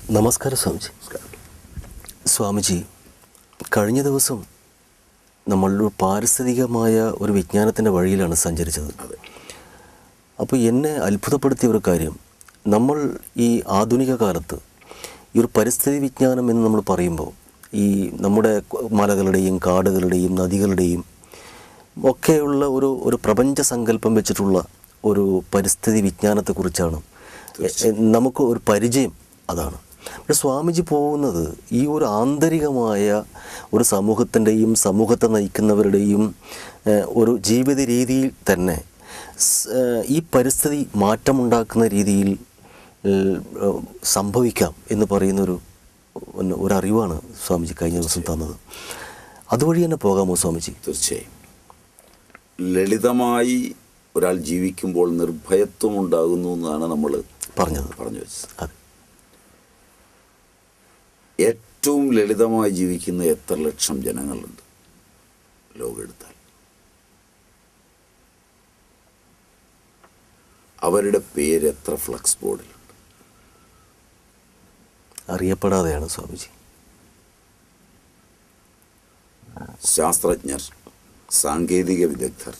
നമസ്കാരം സ്വാമിജി സ്വാമിജി കഴിഞ്ഞ ദിവസം നമ്മൾ ഒരു പാരിസ്ഥിതികമായ ഒരു വിജ്ഞാനത്തിൻ്റെ വഴിയിലാണ് സഞ്ചരിച്ചത് അതെ അപ്പോൾ എന്നെ അത്ഭുതപ്പെടുത്തിയ ഒരു കാര്യം നമ്മൾ ഈ ആധുനിക കാലത്ത് ഈ ഒരു പരിസ്ഥിതി വിജ്ഞാനം എന്ന് നമ്മൾ പറയുമ്പോൾ ഈ നമ്മുടെ മലകളുടെയും കാടുകളുടെയും നദികളുടെയും ഒക്കെയുള്ള ഒരു ഒരു പ്രപഞ്ച സങ്കല്പം വെച്ചിട്ടുള്ള ഒരു പരിസ്ഥിതി വിജ്ഞാനത്തെക്കുറിച്ചാണ് എ- എ- നമുക്ക് ഒരു പരിചയം അതാണ് പക്ഷെ സ്വാമിജി പോകുന്നത് ഈ ഒരു ആന്തരികമായ ഒരു സമൂഹത്തിൻ്റെയും സമൂഹത്തെ നയിക്കുന്നവരുടെയും ഏഹ്, ഒരു ജീവിത രീതിയിൽ തന്നെ സ്- ഏഹ്, ഈ പരിസ്ഥിതി മാറ്റമുണ്ടാക്കുന്ന രീതിയിൽ ഏഹ്, ഏഹ്, സംഭവിക്കാം എന്ന് പറയുന്നൊരു ഒന്ന് ഒരു അറിവാണ് സ്വാമിജി കഴിഞ്ഞ ദിവസം തന്നത് അതുവഴി തന്നെ പോകാമോ സ്വാമിജി തീർച്ചയായും ലളിതമായി ഒരാൾ ജീവിക്കുമ്പോൾ നിർഭയത്വം ഉണ്ടാകുന്നു എന്നാണ് നമ്മൾ പറഞ്ഞത് പറഞ്ഞു വെച്ചത് അതെ ഏറ്റവും ലളിതമായി ജീവിക്കുന്ന എത്ര ലക്ഷം ജനങ്ങളുണ്ട് ലോകമെടുത്താൽ അവരുടെ പേര് എത്ര ഫ്ലക്സ് ബോർഡിലുണ്ട് അറിയപ്പെടാതെയാണ് സ്വാമിജി ശാസ്ത്രജ്ഞർ സാങ്കേതിക വിദഗ്ധർ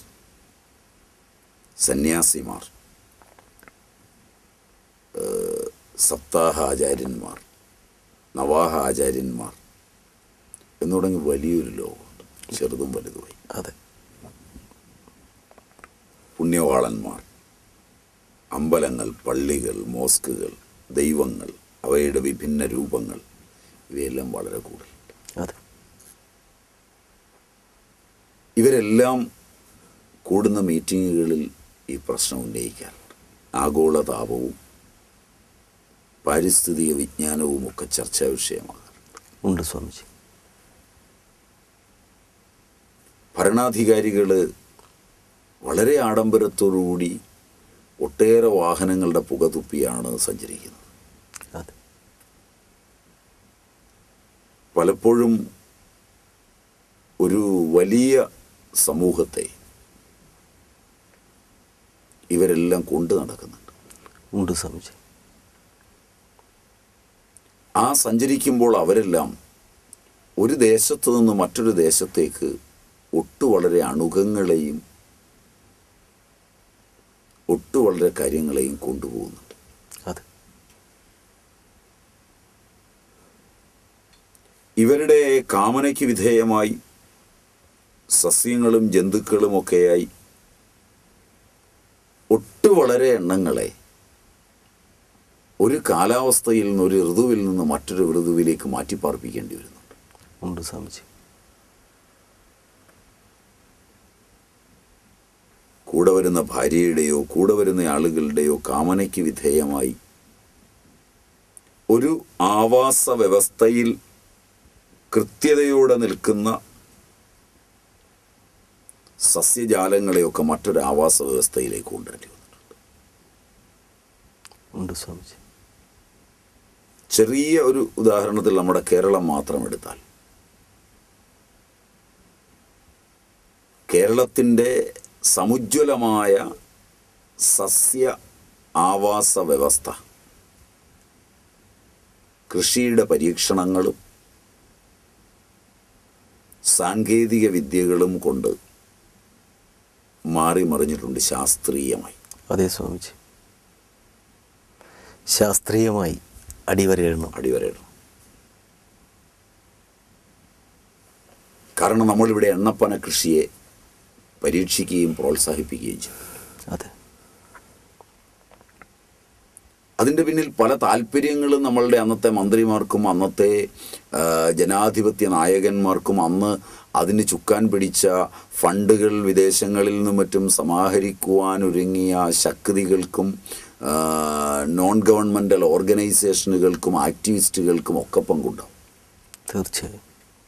സന്യാസിമാർ ഏഹ്, സപ്താഹ ആചാര്യന്മാർ നവാഹ ആചാര്യന്മാർ എന്ന് തുടങ്ങി വലിയൊരു ലോകമുണ്ട് ചെറുതും വലുതുമായി അതെ പുണ്യവാളന്മാർ അമ്പലങ്ങൾ പള്ളികൾ മോസ്കുകൾ ദൈവങ്ങൾ അവയുടെ വിഭിന്ന രൂപങ്ങൾ ഇവയെല്ലാം വളരെ കൂടുതലുണ്ട് അതെ ഇവരെല്ലാം കൂടുന്ന മീറ്റിങ്ങുകളിൽ ഈ പ്രശ്നം ഉന്നയിക്കാറുണ്ട് ആഗോളതാപവും പാരിസ്ഥിതിക വിജ്ഞാനവും ഒക്കെ ചർച്ചാ വിഷയമാകാറുണ്ട് ഉണ്ട് സ്വാമിജി ഭരണാധികാരികൾ വളരെ ആഡംബരത്തോടുകൂടി ഒട്ടേറെ വാഹനങ്ങളുടെ പുകതുപ്പിയാണ് സഞ്ചരിക്കുന്നത് അതെ പലപ്പോഴും ഒരു വലിയ സമൂഹത്തെ ഇവരെല്ലാം കൊണ്ടു നടക്കുന്നുണ്ട് ഉണ്ട് സ്വാമിജി ആ സഞ്ചരിക്കുമ്പോൾ അവരെല്ലാം ഒരു ദേശത്തു നിന്ന് മറ്റൊരു ദേശത്തേക്ക് ഒട്ടു വളരെ അണുകങ്ങളെയും ഒട്ടു വളരെ കാര്യങ്ങളെയും കൊണ്ടുപോകുന്നുണ്ട് അതെ ഇവരുടെ കാമനയ്ക്ക് വിധേയമായി സസ്യങ്ങളും ജന്തുക്കളും ഒക്കെയായി ഒട്ടു വളരെ എണ്ണങ്ങളെ ഒരു കാലാവസ്ഥയിൽ നിന്ന് ഒരു ഋതുവിൽ നിന്ന് മറ്റൊരു ഋതുവിലേക്ക് മാറ്റിപ്പാർപ്പിക്കേണ്ടി വരുന്നുണ്ട് ഉണ്ട് സ്വാമിജി കൂടെ വരുന്ന ഭാര്യയുടെയോ കൂടെ വരുന്ന ആളുകളുടെയോ കാമനയ്ക്ക് വിധേയമായി ഒരു ആവാസ വ്യവസ്ഥയിൽ കൃത്യതയോടെ നിൽക്കുന്ന സസ്യജാലങ്ങളെയൊക്കെ മറ്റൊരു ആവാസ വ്യവസ്ഥയിലേക്ക് കൊണ്ടുവരേണ്ടി വന്നിട്ടുണ്ട് ഉണ്ട് സ്വാമിജി ചെറിയ ഒരു ഉദാഹരണത്തിൽ നമ്മുടെ കേരളം മാത്രം എടുത്താൽ കേരളത്തിൻ്റെ സമുജ്വലമായ സസ്യ ആവാസ വ്യവസ്ഥ കൃഷിയുടെ പരീക്ഷണങ്ങളും സാങ്കേതിക വിദ്യകളും കൊണ്ട് മാറി മറിഞ്ഞിട്ടുണ്ട് ശാസ്ത്രീയമായി അതെ സ്വാമിജി ശാസ്ത്രീയമായി അടിവരയിടണം അടിവരയിടണം കാരണം നമ്മളിവിടെ എണ്ണപ്പന കൃഷിയെ പരീക്ഷിക്കുകയും പ്രോത്സാഹിപ്പിക്കുകയും ചെയ്യും അതെ അതിൻ്റെ പിന്നിൽ പല താല്പര്യങ്ങളും നമ്മളുടെ അന്നത്തെ മന്ത്രിമാർക്കും അന്നത്തെ ആ, ജനാധിപത്യ നായകന്മാർക്കും അന്ന് അതിന് ചുക്കാൻ പിടിച്ച ഫണ്ടുകൾ വിദേശങ്ങളിൽ നിന്നും മറ്റും സമാഹരിക്കുവാനൊരുങ്ങിയ ശക്തികൾക്കും ആ, നോൺ ഗവൺമെൻറ്റൽ ഓർഗനൈസേഷനുകൾക്കും ആക്ടിവിസ്റ്റുകൾക്കും ഒക്കെ പങ്കുണ്ടാവും തീർച്ചയായും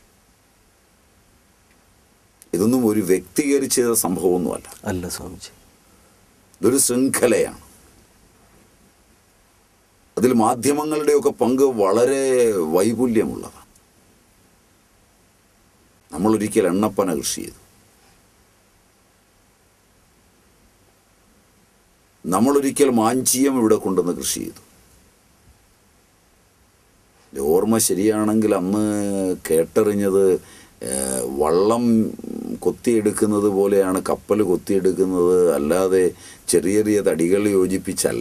ഇതൊന്നും ഒരു വ്യക്തീകരിച്ച സംഭവമൊന്നുമല്ല അല്ല സ്വാമിജി ഇതൊരു ശൃംഖലയാണ് അതിൽ മാധ്യമങ്ങളുടെയൊക്കെ പങ്ക് വളരെ വൈപുല്യമുള്ളതാണ് നമ്മളൊരിക്കൽ എണ്ണപ്പന കൃഷി ചെയ്തു നമ്മളൊരിക്കൽ മാഞ്ചിയം ഇവിടെ കൊണ്ടുവന്ന് കൃഷി ചെയ്തു എൻ്റെ ഓർമ്മ ശരിയാണെങ്കിൽ അന്ന് കേട്ടറിഞ്ഞത് ഏഹ്, വള്ളം കൊത്തിയെടുക്കുന്നത് പോലെയാണ് കപ്പൽ കൊത്തിയെടുക്കുന്നത് അല്ലാതെ ചെറിയ ചെറിയ തടികൾ യോജിപ്പിച്ചല്ല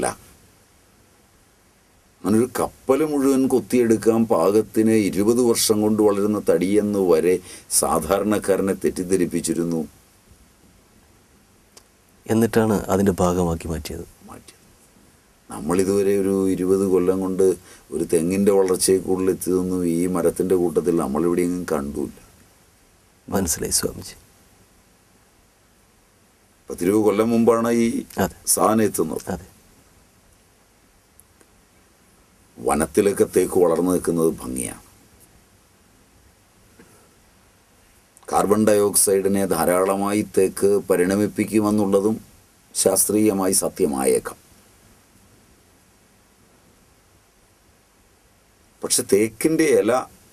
അങ്ങനൊരു കപ്പൽ മുഴുവൻ കൊത്തിയെടുക്കാൻ പാകത്തിന് ഇരുപത് വർഷം കൊണ്ട് വളരുന്ന തടിയെന്ന് വരെ സാധാരണക്കാരനെ തെറ്റിദ്ധരിപ്പിച്ചിരുന്നു എന്നിട്ടാണ് അതിൻ്റെ ഭാഗമാക്കി മാറ്റിയത് മാറ്റിയത് നമ്മളിതുവരെ ഒരു ഇരുപത് കൊല്ലം കൊണ്ട് ഒരു തെങ്ങിൻ്റെ വളർച്ചയെ കൂടുതൽ എത്തിയതൊന്നും ഈ മരത്തിൻ്റെ കൂട്ടത്തിൽ നമ്മളിവിടെയെങ്കിലും കണ്ടുമില്ല മനസ്സിലായി സ്വാമിജി പത്തിരുപത് കൊല്ലം മുമ്പാണ് ഈ അതെ. സാധനം എത്തുന്നത് അതെ വനത്തിലൊക്കെ തേക്ക് വളർന്നു നിൽക്കുന്നത് ഭംഗിയാണ് കാർബൺ ഡയോക്സൈഡിനെ ധാരാളമായി തേക്ക് പരിണമിപ്പിക്കുമെന്നുള്ളതും ശാസ്ത്രീയമായി സത്യമായേക്കാം പക്ഷെ തേക്കിൻ്റെ ഇല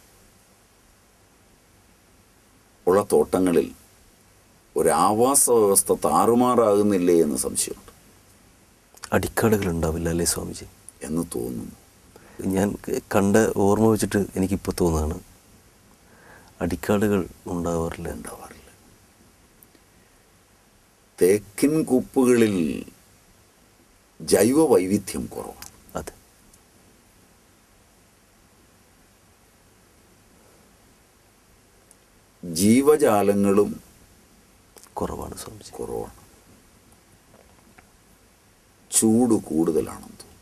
ഉള്ള തോട്ടങ്ങളിൽ ഒരു ആവാസ വ്യവസ്ഥ താറുമാറാകുന്നില്ലേ എന്ന് സംശയമുണ്ട് അടിക്കാടുകൾ ഉണ്ടാവില്ല അല്ലേ സ്വാമിജി എന്ന് തോന്നുന്നു ഞാൻ കണ്ട ഓർമ്മ വെച്ചിട്ട് എനിക്കിപ്പോൾ തോന്നുകയാണ് അടിക്കാടുകൾ ഉണ്ടാവാറില്ല ഉണ്ടാവാറില്ല തേക്കിൻ കുപ്പുകളിൽ ജൈവ വൈവിധ്യം കുറവാണ് അതെ ജീവജാലങ്ങളും കുറവാണ് സ്വാമിജി കുറവാണ് ചൂട് കൂടുതലാണെന്ന് തോന്നുന്നു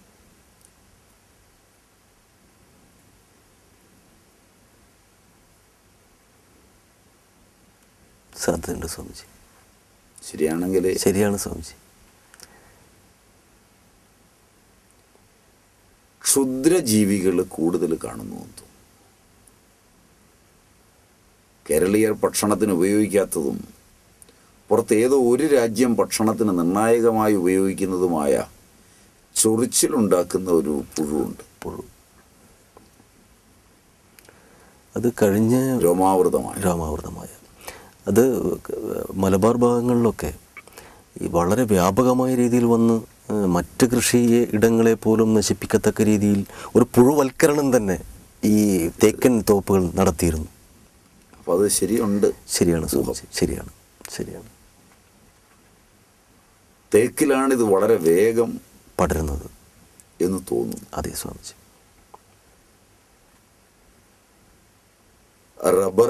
സാധ്യതയുണ്ട് സ്വാമിജി ശരിയാണെങ്കിൽ ശരിയാണ് സ്വാമിജി ക്ഷുദ്രജീവികൾ കൂടുതൽ കാണുന്നു എന്ന് തോന്നുന്നു കേരളീയർ ഭക്ഷണത്തിന് ഉപയോഗിക്കാത്തതും പുറത്ത് ഏതോ ഒരു രാജ്യം ഭക്ഷണത്തിന് നിർണായകമായി ഉപയോഗിക്കുന്നതുമായ ചൊറിച്ചിലുണ്ടാക്കുന്ന ഒരു പുഴുവുണ്ട് പുഴു അത് കഴിഞ്ഞ രോമാവൃതമായ രാമാവൃതമായ അത് മലബാർ ഭാഗങ്ങളിലൊക്കെ ഈ വളരെ വ്യാപകമായ രീതിയിൽ വന്ന് ഏഹ്, മറ്റ് കൃഷി ഇടങ്ങളെ പോലും നശിപ്പിക്കത്തക്ക രീതിയിൽ ഒരു പുഴുവൽക്കരണം തന്നെ ഈ തേക്കൻ തോപ്പുകൾ നടത്തിയിരുന്നു അപ്പോൾ അത് ശരിയുണ്ട് ശരിയാണ് സ്വാമിജി ശരിയാണ് ശരിയാണ് തേക്കിലാണ് ഇത് വളരെ വേഗം പടരുന്നത് എന്ന് തോന്നുന്നു അതെ സ്വാമിജി റബ്ബർ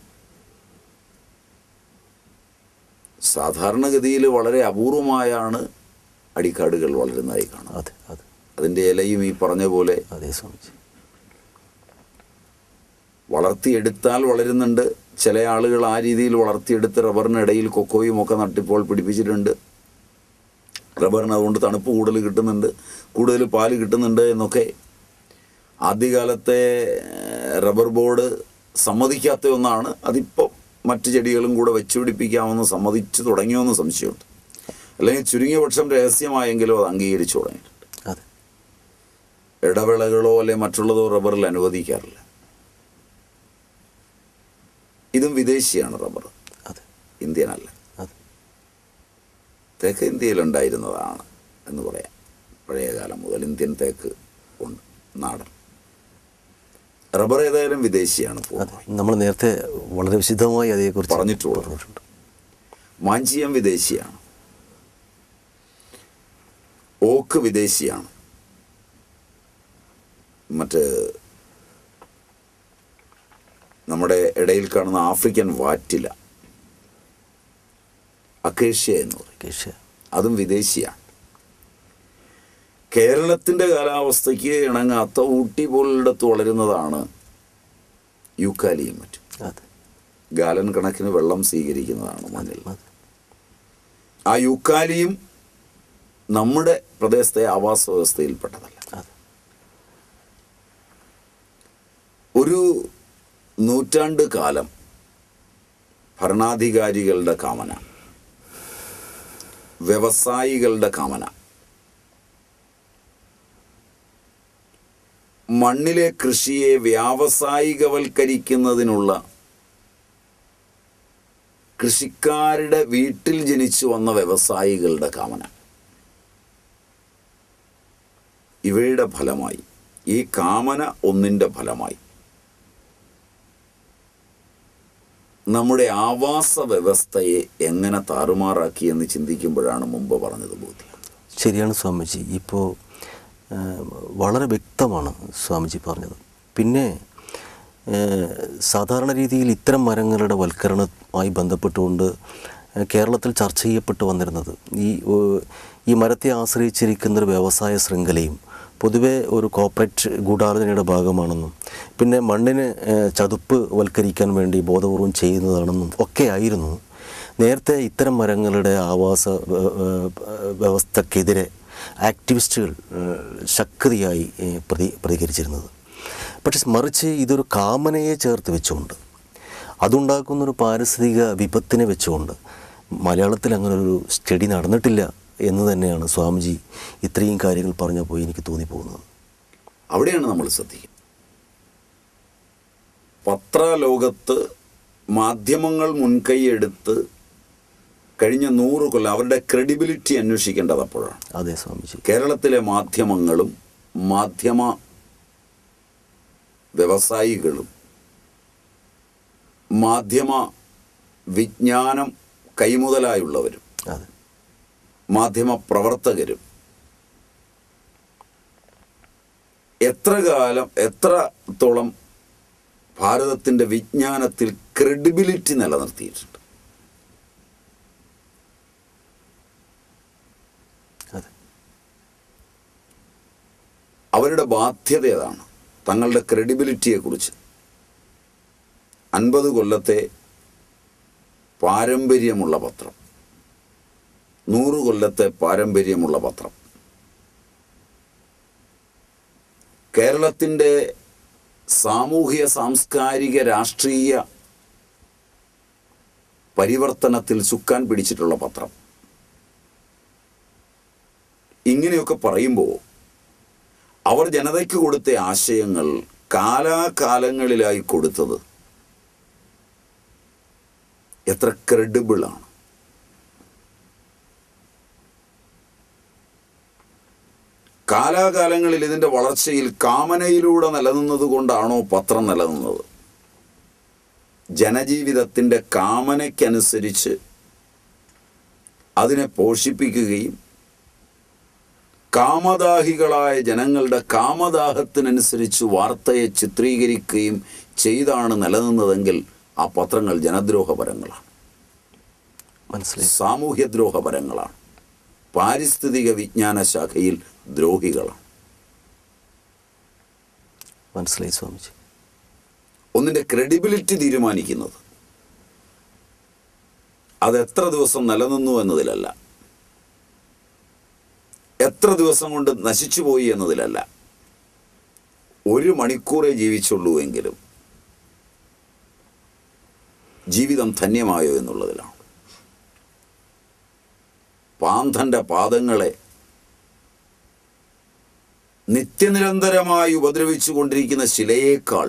സാധാരണഗതിയിൽ വളരെ അപൂർവമായാണ് അടിക്കാടുകൾ വളരുന്നതായി കാണാം അതെ അതെ അതിൻ്റെ ഇലയും ഈ പറഞ്ഞ പോലെ അതെ സ്വാമിജി വളർത്തിയെടുത്താൽ വളരുന്നുണ്ട് ചില ആളുകൾ ആ രീതിയിൽ വളർത്തിയെടുത്ത് റബ്ബറിനിടയിൽ കൊക്കോയും ഒക്കെ നട്ടിപ്പോൾ പിടിപ്പിച്ചിട്ടുണ്ട് റബ്ബറിന് അതുകൊണ്ട് തണുപ്പ് കൂടുതൽ കിട്ടുന്നുണ്ട് കൂടുതൽ പാല് കിട്ടുന്നുണ്ട് എന്നൊക്കെ ആദ്യകാലത്തെ ഏഹ്, റബ്ബർ ബോർഡ് സമ്മതിക്കാത്ത ഒന്നാണ് അതിപ്പോൾ മറ്റു ചെടികളും കൂടെ വെച്ചുപിടിപ്പിക്കാമെന്ന് സമ്മതിച്ചു തുടങ്ങിയോന്ന് സംശയമുണ്ട് അല്ലെങ്കിൽ ചുരുങ്ങിയ പക്ഷം രഹസ്യമായെങ്കിലും അത് അംഗീകരിച്ചു തുടങ്ങിയിട്ടുണ്ട് അതെ ഇടവേളകളോ അല്ലെ മറ്റുള്ളതോ റബ്ബറിൽ അനുവദിക്കാറില്ല ഇതും വിദേശിയാണ് റബ്ബർ അതെ ഇന്ത്യനല്ല അതെ തേക്ക് ഇന്ത്യയിലുണ്ടായിരുന്നതാണ് എന്ന് പറയാം പഴയകാലം മുതൽ ഇന്ത്യൻ തേക്ക് ഉണ്ട് നാടൻ റബ്ബർ ഏതായാലും വിദേശിയാണ് അതെ പൂർണ്ണമായി നമ്മൾ നേരത്തെ വളരെ വിശദമായി അതേക്കുറിച്ച് പറഞ്ഞിട്ടുള്ളൂ. പറഞ്ഞിട്ടുണ്ട് മാഞ്ചിയം വിദേശിയാണ് ഓക്ക് വിദേശിയാണ് മറ്റ് നമ്മുടെ ഇടയിൽ കാണുന്ന ആഫ്രിക്കൻ വാറ്റില അക്കേഷ്യ എന്ന് പറയും കേശ അതും വിദേശിയാണ് കേരളത്തിൻ്റെ കാലാവസ്ഥയ്ക്ക് ഇണങ്ങാത്ത ഊട്ടി പോലിടത്ത് വളരുന്നതാണ് യൂക്കാലിയും മറ്റും അതെ ഗാലൻ കണക്കിന് വെള്ളം സ്വീകരിക്കുന്നതാണ് മണ്ണിൽ അതെ ആ യൂക്കാലിയും നമ്മുടെ പ്രദേശത്തെ ആവാസ വ്യവസ്ഥയിൽപ്പെട്ടതല്ല അതെ ഒരു നൂറ്റാണ്ട് കാലം ഭരണാധികാരികളുടെ കാമന വ്യവസായികളുടെ കാമന മണ്ണിലെ കൃഷിയെ വ്യാവസായികവൽക്കരിക്കുന്നതിനുള്ള കൃഷിക്കാരുടെ വീട്ടിൽ ജനിച്ചു വന്ന വ്യവസായികളുടെ കാമന ഇവയുടെ ഫലമായി ഈ കാമന ഒന്നിൻ്റെ ഫലമായി നമ്മുടെ ആവാസ വ്യവസ്ഥയെ എങ്ങനെ താറുമാറാക്കി എന്ന് ചിന്തിക്കുമ്പോഴാണ് മുമ്പ് പറഞ്ഞത് ബോധ്യം ശരിയാണ് സ്വാമിജി ഇപ്പോൾ വളരെ വ്യക്തമാണ് സ്വാമിജി പറഞ്ഞത് പിന്നെ ഏഹ്, സാധാരണ രീതിയിൽ ഇത്തരം മരങ്ങളുടെ വൽക്കരണവുമായി ബന്ധപ്പെട്ടുകൊണ്ട് ഏഹ്, കേരളത്തിൽ ചർച്ച ചെയ്യപ്പെട്ടു വന്നിരുന്നത് ഈ ഏഹ്, ഈ മരത്തെ ആശ്രയിച്ചിരിക്കുന്ന ഒരു വ്യവസായ ശൃംഖലയും പൊതുവെ ഒരു കോർപ്പറേറ്റ് ഗൂഢാലോചനയുടെ ഭാഗമാണെന്നും പിന്നെ മണ്ണിന് ഏഹ്, ചതുപ്പ് വൽക്കരിക്കാൻ വേണ്ടി ബോധപൂർവം ചെയ്യുന്നതാണെന്നും ഒക്കെ ആയിരുന്നു നേരത്തെ ഇത്തരം മരങ്ങളുടെ ആവാസ വ- വ- വ്യവസ്ഥക്കെതിരെ ആക്ടിവിസ്റ്റുകൾ ഏഹ്, ശക്തിയായി ഏഹ്, പ്രതി പ്രതികരിച്ചിരുന്നത് പക്ഷെ മറിച്ച് ഇതൊരു കാമനയെ ചേർത്ത് വെച്ചുകൊണ്ട് അതുണ്ടാക്കുന്നൊരു പാരിസ്ഥിതിക വിപത്തിനെ വെച്ചുകൊണ്ട് മലയാളത്തിൽ അങ്ങനെ ഒരു സ്റ്റഡി നടന്നിട്ടില്ല എന്ന് തന്നെയാണ് സ്വാമിജി ഇത്രയും കാര്യങ്ങൾ പറഞ്ഞപ്പോൾ എനിക്ക് തോന്നിപ്പോകുന്നത് അവിടെയാണ് നമ്മൾ ശ്രദ്ധിക്കുന്നത് പത്രലോകത്ത് മാധ്യമങ്ങൾ മുൻകൈയെടുത്ത് കഴിഞ്ഞ നൂറ് കൊല്ലം അവരുടെ ക്രെഡിബിലിറ്റി അന്വേഷിക്കേണ്ടത് അപ്പോഴാണ് അതെ സ്വാമിജി കേരളത്തിലെ മാധ്യമങ്ങളും മാധ്യമ വ്യവസായികളും മാധ്യമ വിജ്ഞാനം കൈമുതലായുള്ളവരും അതെ മാധ്യമ പ്രവർത്തകരും എത്ര കാലം എത്രത്തോളം ഭാരതത്തിൻ്റെ വിജ്ഞാനത്തിൽ ക്രെഡിബിലിറ്റി നിലനിർത്തിയിട്ടുണ്ട് അതെ അവരുടെ ബാധ്യത അതാണ് തങ്ങളുടെ ക്രെഡിബിലിറ്റിയെക്കുറിച്ച് അൻപത് കൊല്ലത്തെ പാരമ്പര്യമുള്ള പത്രം നൂറ് കൊല്ലത്തെ പാരമ്പര്യമുള്ള പത്രം കേരളത്തിൻ്റെ സാമൂഹിക സാംസ്കാരിക രാഷ്ട്രീയ പരിവർത്തനത്തിൽ ചുക്കാൻ പിടിച്ചിട്ടുള്ള പത്രം ഇങ്ങനെയൊക്കെ പറയുമ്പോൾ അവർ ജനതയ്ക്ക് കൊടുത്ത ആശയങ്ങൾ കാലാകാലങ്ങളിലായി കൊടുത്തത് എത്ര ക്രെഡിബിളാണ് കാലാകാലങ്ങളിൽ ഇതിൻ്റെ വളർച്ചയിൽ കാമനയിലൂടെ നിലനിന്നത് കൊണ്ടാണോ പത്രം നിലനിന്നത് ജനജീവിതത്തിൻ്റെ കാമനയ്ക്കനുസരിച്ച് അതിനെ പോഷിപ്പിക്കുകയും കാമദാഹികളായ ജനങ്ങളുടെ കാമദാഹത്തിനനുസരിച്ച് വാർത്തയെ ചിത്രീകരിക്കുകയും ചെയ്താണ് നിലനിന്നതെങ്കിൽ ആ പത്രങ്ങൾ ജനദ്രോഹപരങ്ങളാണ് മനസ്സിലായി സാമൂഹ്യദ്രോഹപരങ്ങളാണ് പാരിസ്ഥിതിക വിജ്ഞാന ശാഖയിൽ ദ്രോഹികളാണ് മനസ്സിലായി സ്വാമിജി ഒന്നിൻ്റെ ക്രെഡിബിലിറ്റി തീരുമാനിക്കുന്നത് അത് എത്ര ദിവസം നിലനിന്നു എന്നതിലല്ല എത്ര ദിവസം കൊണ്ട് നശിച്ചുപോയി എന്നതിലല്ല ഒരു മണിക്കൂറേ ജീവിച്ചുള്ളൂ എങ്കിലും ജീവിതം ധന്യമായോ എന്നുള്ളതിലാണ് പാന്തന്റെ പാദങ്ങളെ നിത്യനിരന്തരമായി ഉപദ്രവിച്ചു കൊണ്ടിരിക്കുന്ന ശിലയേക്കാൾ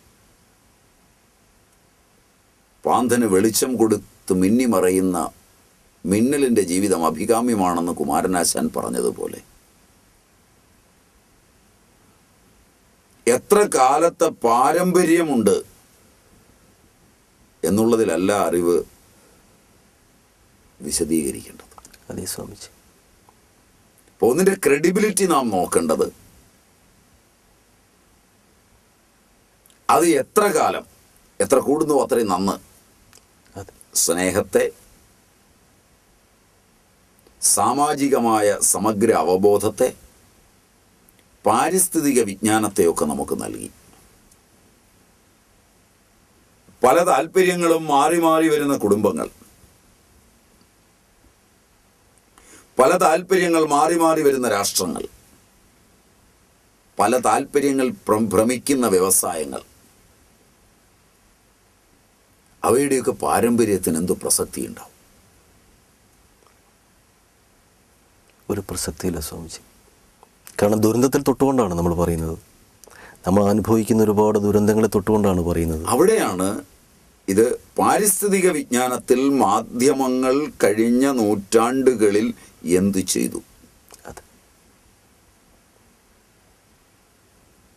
പാന്തന് വെളിച്ചം കൊടുത്ത് മിന്നിമറയുന്ന മിന്നലിൻ്റെ ജീവിതം അഭികാമ്യമാണെന്ന് കുമാരനാശാൻ പറഞ്ഞതുപോലെ എത്ര കാലത്തെ പാരമ്പര്യമുണ്ട് എന്നുള്ളതിലല്ല അറിവ് വിശദീകരിക്കേണ്ടത് അതെ സ്വാമിജി അപ്പോൾ ഒന്നിൻ്റെ ക്രെഡിബിലിറ്റി നാം നോക്കേണ്ടത് അത് എത്ര കാലം എത്ര കൂടുന്നു അത്രയും നന്ന് അതെ സ്നേഹത്തെ സാമാജികമായ സമഗ്ര അവബോധത്തെ പാരിസ്ഥിതിക വിജ്ഞാനത്തെയൊക്കെ നമുക്ക് നൽകി പല താല്പര്യങ്ങളും മാറി മാറി വരുന്ന കുടുംബങ്ങൾ പല താല്പര്യങ്ങൾ മാറി മാറി വരുന്ന രാഷ്ട്രങ്ങൾ പല താല്പര്യങ്ങൾ ഭ്രം- ഭ്രമിക്കുന്ന വ്യവസായങ്ങൾ അവയുടെയൊക്കെ പാരമ്പര്യത്തിന് എന്തു പ്രസക്തി ഉണ്ടാവും ഒരു പ്രസക്തിയില്ല സ്വാമിജി കാരണം ദുരന്തത്തിൽ തൊട്ടുകൊണ്ടാണ് നമ്മൾ പറയുന്നത് നമ്മൾ അനുഭവിക്കുന്ന ഒരുപാട് ദുരന്തങ്ങളെ തൊട്ടുകൊണ്ടാണ് പറയുന്നത് അവിടെയാണ് ഇത് പാരിസ്ഥിതിക വിജ്ഞാനത്തിൽ മാധ്യമങ്ങൾ കഴിഞ്ഞ നൂറ്റാണ്ടുകളിൽ എന്തു ചെയ്തു അതെ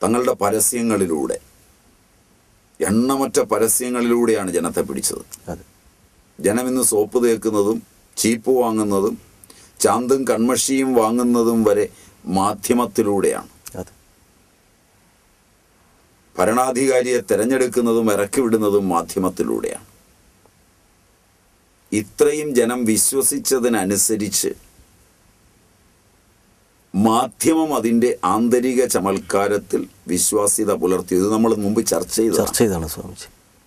തങ്ങളുടെ പരസ്യങ്ങളിലൂടെ എണ്ണമറ്റ പരസ്യങ്ങളിലൂടെയാണ് ജനത്തെ പിടിച്ചത് അതെ ജനം ഇന്ന് സോപ്പ് തേക്കുന്നതും ചീപ്പ് വാങ്ങുന്നതും ചാന്തും കൺമഷിയും വാങ്ങുന്നതും വരെ മാധ്യമത്തിലൂടെയാണ് അതെ ഭരണാധികാരിയെ തിരഞ്ഞെടുക്കുന്നതും ഇറക്കിവിടുന്നതും മാധ്യമത്തിലൂടെയാണ് ഇത്രയും ജനം വിശ്വസിച്ചതിനനുസരിച്ച് മാധ്യമം അതിൻ്റെ ആന്തരിക ചമൽക്കാരത്തിൽ വിശ്വാസ്യത പുലർത്തി ഇത് നമ്മൾ മുമ്പ് ചർച്ച ചെയ്ത ചർച്ച ചെയ്താണ് സ്വാമിജി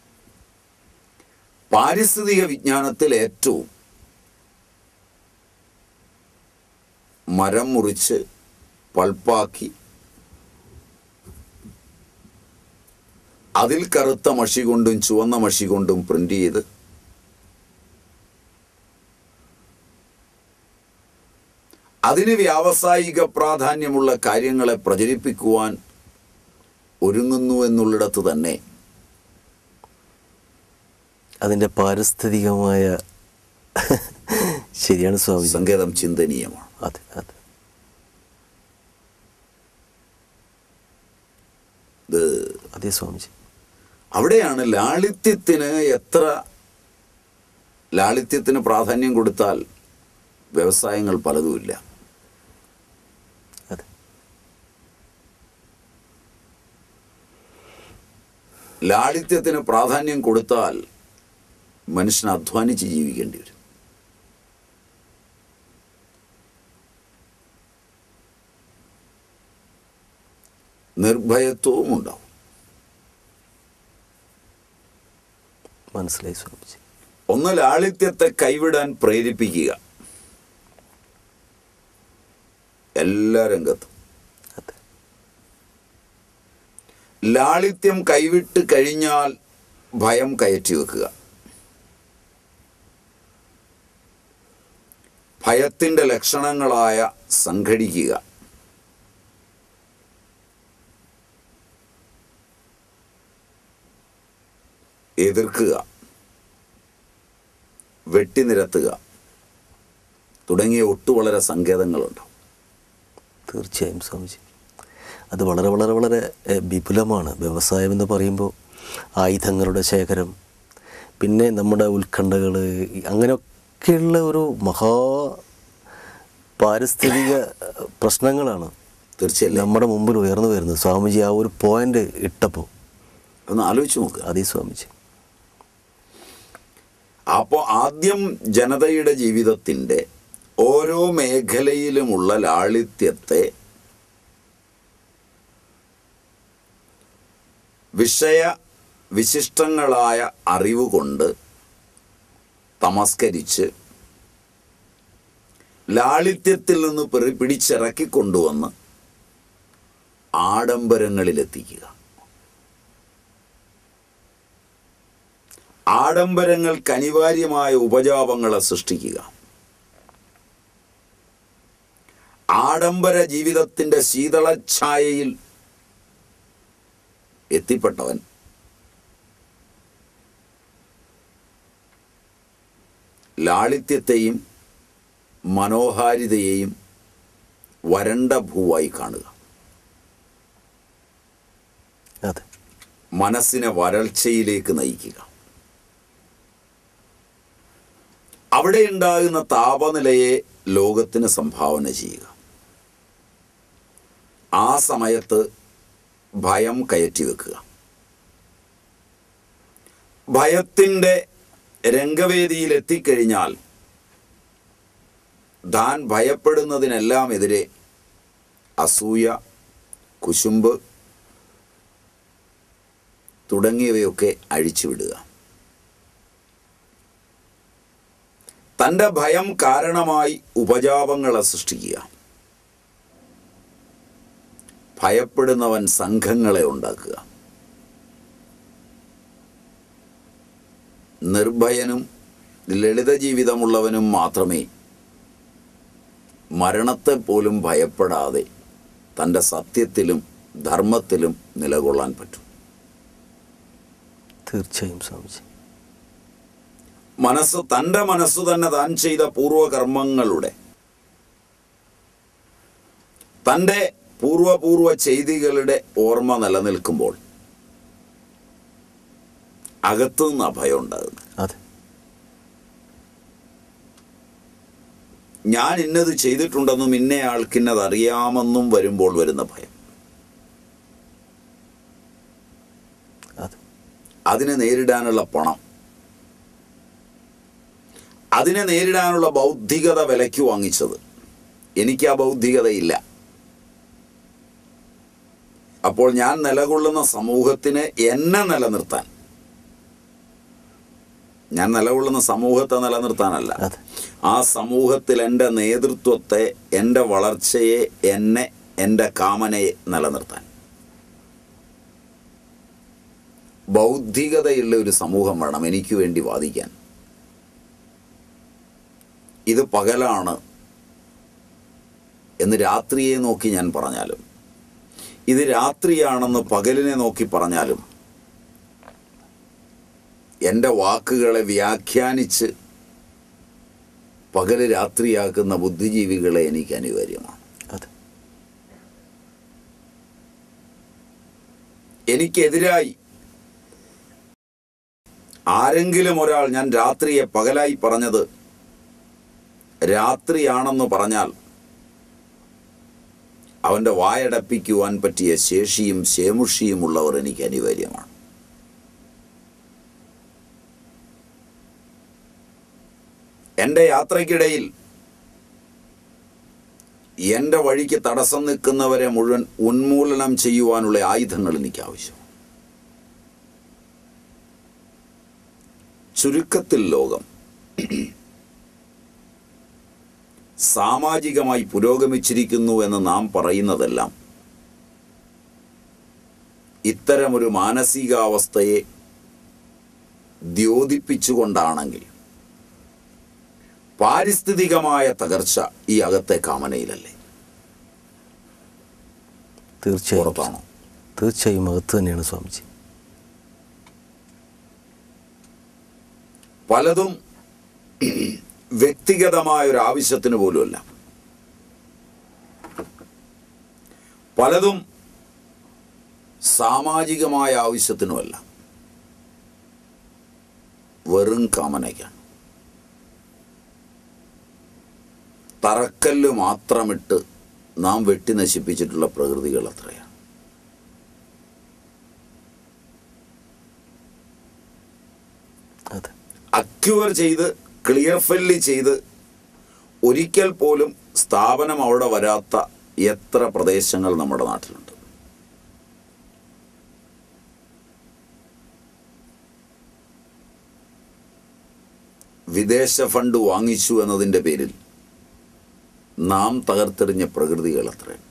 പാരിസ്ഥിതിക വിജ്ഞാനത്തിൽ ഏറ്റവും മരം മുറിച്ച് പൾപ്പാക്കി അതിൽ കറുത്ത മഷി കൊണ്ടും ചുവന്ന മഷി കൊണ്ടും പ്രിന്റ് ചെയ്ത് അതിന് വ്യാവസായിക പ്രാധാന്യമുള്ള കാര്യങ്ങളെ പ്രചരിപ്പിക്കുവാൻ ഒരുങ്ങുന്നു എന്നുള്ളിടത്ത് തന്നെ അതിൻ്റെ പാരിസ്ഥിതികമായ ശരിയാണ് സ്വാമിജി സങ്കേതം ചിന്തനീയമാണ് അതെ അതെ ഇത് അതെ സ്വാമിജി അവിടെയാണ് ലാളിത്യത്തിന് എത്ര ലാളിത്യത്തിന് പ്രാധാന്യം കൊടുത്താൽ വ്യവസായങ്ങൾ പലതുമില്ല അതെ ലാളിത്യത്തിന് പ്രാധാന്യം കൊടുത്താൽ മനുഷ്യൻ അധ്വാനിച്ച് ജീവിക്കേണ്ടി വരും നിർഭയത്വവും ഉണ്ടാവും മനസ്സിലായി സ്വാമിജി ഒന്ന് ലാളിത്യത്തെ കൈവിടാൻ പ്രേരിപ്പിക്കുക എല്ലാ രംഗത്തും അതെ ലാളിത്യം കൈവിട്ട് കഴിഞ്ഞാൽ ഭയം കയറ്റി വെക്കുക ഭയത്തിൻ്റെ ലക്ഷണങ്ങളായ സംഘടിക്കുക എതിർക്കുക വെട്ടിനിരത്തുക തുടങ്ങിയ ഒട്ടുവളരെ സങ്കേതങ്ങളുണ്ട് തീർച്ചയായും സ്വാമിജി അത് വളരെ വളരെ വളരെ എഹ്, വിപുലമാണ് വ്യവസായം എന്ന് പറയുമ്പോൾ ആയുധങ്ങളുടെ ശേഖരം പിന്നെ നമ്മുടെ ഉത്കണ്ഠകൾ അങ്ങനെയൊക്കെയുള്ള ഒരു മഹാ പാരിസ്ഥിതിക എഹ്, പ്രശ്നങ്ങളാണ് തീർച്ചയായും നമ്മുടെ മുമ്പിൽ ഉയർന്നു വരുന്നത് സ്വാമിജി ആ ഒരു പോയിന്റ് ഇട്ടപ്പോൾ ഒന്ന് ആലോചിച്ച് നോക്കുക അതേ സ്വാമിജി അപ്പോൾ ആദ്യം ജനതയുടെ ജീവിതത്തിൻ്റെ ഓരോ മേഖലയിലുമുള്ള ലാളിത്യത്തെ വിഷയ വിശിഷ്ടങ്ങളായ അറിവ് കൊണ്ട് തമസ്കരിച്ച് ലാളിത്യത്തിൽ നിന്ന് പിറി- പിടിച്ചിറക്കിക്കൊണ്ടുവന്ന് ആഡംബരങ്ങളിലെത്തിക്കുക ആഡംബരങ്ങൾക്ക് അനിവാര്യമായ ഉപജാപങ്ങളെ സൃഷ്ടിക്കുക ആഡംബര ജീവിതത്തിൻ്റെ ശീതളഛായയിൽ എത്തിപ്പെട്ടവൻ ലാളിത്യത്തെയും മനോഹാരിതയെയും വരണ്ട ഭൂവായി കാണുക അതെ മനസ്സിനെ വരൾച്ചയിലേക്ക് നയിക്കുക അവിടെ ഉണ്ടാകുന്ന താപനിലയെ ലോകത്തിന് സംഭാവന ചെയ്യുക ആ സമയത്ത് ഭയം കയറ്റി വെക്കുക ഭയത്തിൻ്റെ രംഗവേദിയിൽ എത്തിക്കഴിഞ്ഞാൽ താൻ ഭയപ്പെടുന്നതിനെല്ലാം എതിരെ അസൂയ കുശുമ്പ് തുടങ്ങിയവയൊക്കെ അഴിച്ചുവിടുക തൻ്റെ ഭയം കാരണമായി ഉപജാപങ്ങളെ സൃഷ്ടിക്കുക ഭയപ്പെടുന്നവൻ സംഘങ്ങളെ ഉണ്ടാക്കുക നിർഭയനും ലളിത ജീവിതമുള്ളവനും മാത്രമേ മരണത്തെ പോലും ഭയപ്പെടാതെ തൻ്റെ സത്യത്തിലും ധർമ്മത്തിലും നിലകൊള്ളാൻ പറ്റൂ തീർച്ചയായും സ്വാമിജി മനസ്സ് തൻ്റെ മനസ്സ് തന്നെ താൻ ചെയ്ത പൂർവകർമ്മങ്ങളുടെ തൻ്റെ പൂർവപൂർവ ചെയ്തികളുടെ ഓർമ്മ നിലനിൽക്കുമ്പോൾ അകത്തു നിന്ന് ഭയം ഉണ്ടാകുന്നത് അതെ ഞാൻ ഇന്നത് ചെയ്തിട്ടുണ്ടെന്നും ഇന്ന ആൾക്കിന്നത് അറിയാമെന്നും വരുമ്പോൾ വരുന്ന ഭയം അതെ അതിനെ നേരിടാനുള്ള പണം അതിനെ നേരിടാനുള്ള ബൗദ്ധികത വിലയ്ക്ക് വാങ്ങിച്ചത് എനിക്ക് ആ ബൗദ്ധികതയില്ല അപ്പോൾ ഞാൻ നിലകൊള്ളുന്ന സമൂഹത്തിന് എന്നെ നിലനിർത്താൻ ഞാൻ നിലകൊള്ളുന്ന സമൂഹത്തെ നിലനിർത്താനല്ല അതെ ആ സമൂഹത്തിൽ എൻ്റെ നേതൃത്വത്തെ എൻ്റെ വളർച്ചയെ എന്നെ എൻ്റെ കാമനയെ നിലനിർത്താൻ ബൗദ്ധികതയുള്ള ഒരു സമൂഹം വേണം എനിക്ക് വേണ്ടി വാദിക്കാൻ ഇത് പകലാണ് എന്ന് രാത്രിയെ നോക്കി ഞാൻ പറഞ്ഞാലും ഇത് രാത്രിയാണെന്ന് പകലിനെ നോക്കി പറഞ്ഞാലും എൻ്റെ വാക്കുകളെ വ്യാഖ്യാനിച്ച് പകല് രാത്രിയാക്കുന്ന ബുദ്ധിജീവികളെ എനിക്ക് അനിവാര്യമാണ് അതെ എനിക്കെതിരായി ആരെങ്കിലും ഒരാൾ ഞാൻ രാത്രിയെ പകലായി പറഞ്ഞത് രാത്രിയാണെന്ന് പറഞ്ഞാൽ അവൻ്റെ വായടപ്പിക്കുവാൻ പറ്റിയ ശേഷിയും ശേമുഷിയും ഉള്ളവർ എനിക്ക് അനിവാര്യമാണ് എൻ്റെ യാത്രയ്ക്കിടയിൽ എൻ്റെ വഴിക്ക് തടസ്സം നിൽക്കുന്നവരെ മുഴുവൻ ഉന്മൂലനം ചെയ്യുവാനുള്ള ആയുധങ്ങൾ എനിക്ക് ആവശ്യം ചുരുക്കത്തിൽ ലോകം സാമാജികമായി പുരോഗമിച്ചിരിക്കുന്നു എന്ന് നാം പറയുന്നതെല്ലാം ഇത്തരമൊരു മാനസികാവസ്ഥയെ ദ്യോതിപ്പിച്ചുകൊണ്ടാണെങ്കിൽ പാരിസ്ഥിതികമായ തകർച്ച ഈ അകത്തെ കാമനയിലല്ലേ തീർച്ചയായും പുറത്താണോ തീർച്ചയായും അകത്ത് തന്നെയാണ് സ്വാമിജി പലതും വ്യക്തിഗതമായ ഒരു ആവശ്യത്തിന് പോലുമല്ല പലതും സാമാജികമായ ആവശ്യത്തിനുമല്ല വെറും കാമനയ്ക്കാണ് തറക്കല്ല് മാത്രമിട്ട് നാം വെട്ടി നശിപ്പിച്ചിട്ടുള്ള പ്രകൃതികൾ അത്രയാണ് അതെ അക്യൂർ ചെയ്ത് ക്ലിയർ ഫെല്ല് ചെയ്ത് ഒരിക്കൽ പോലും സ്ഥാപനം അവിടെ വരാത്ത എത്ര പ്രദേശങ്ങൾ നമ്മുടെ നാട്ടിലുണ്ട് വിദേശ ഫണ്ട് വാങ്ങിച്ചു എന്നതിൻ്റെ പേരിൽ നാം തകർത്തെറിഞ്ഞ പ്രകൃതികൾ അത്രയുണ്ട്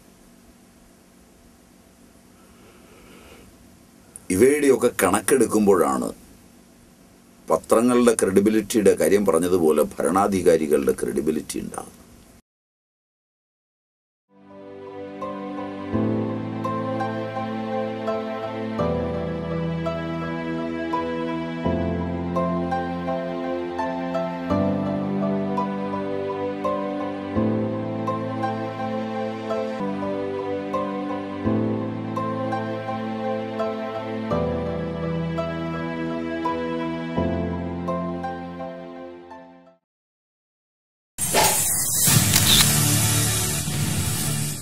ഇവയുടെയൊക്കെ കണക്കെടുക്കുമ്പോഴാണ് പത്രങ്ങളുടെ ക്രെഡിബിലിറ്റിയുടെ കാര്യം പറഞ്ഞതുപോലെ ഭരണാധികാരികളുടെ ക്രെഡിബിലിറ്റി ഉണ്ടാകും